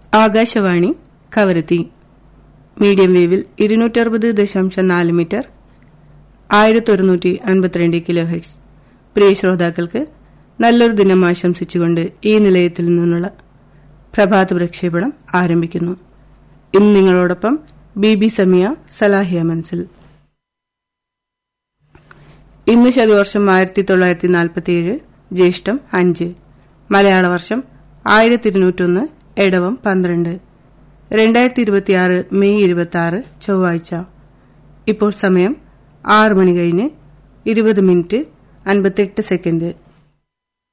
Akashvani Kavaratti medium വേവിൽ ഇരുന്നൂറ്ററുപത് ദശാംശം നാല് മീറ്റർ ആയിരത്തൊരുന്നൂറ്റി അൻപത്തിരണ്ട് കിലോ ഹെർട്സ് പ്രിയ ശ്രോതാക്കൾക്ക് നല്ലൊരു ദിനം ആശംസിച്ചുകൊണ്ട് ഈ നിലയത്തിൽ നിന്നുള്ള പ്രഭാത പ്രക്ഷേപണം ആരംഭിക്കുന്നു ഇന്ന് നിങ്ങളോടൊപ്പം ബി ബി സമിയ സലാഹിയ മൻസിൽ ഇന്ന് ശതവർഷം ആയിരത്തി തൊള്ളായിരത്തി നാൽപ്പത്തിയേഴ് ജ്യേഷ്ഠം അഞ്ച് മലയാള വർഷം ആയിരത്തി ഇരുന്നൂറ്റൊന്ന് എടവം പന്ത്രണ്ട് രണ്ടായിരത്തി ഇരുപത്തിയാറ് മെയ് ഇരുപത്തി ആറ് ചൊവ്വാഴ്ച ഇപ്പോൾ സമയം ആറ് മണി കഴിഞ്ഞ് ഇരുപത് മിനിറ്റ് അൻപത്തെട്ട് സെക്കൻഡ്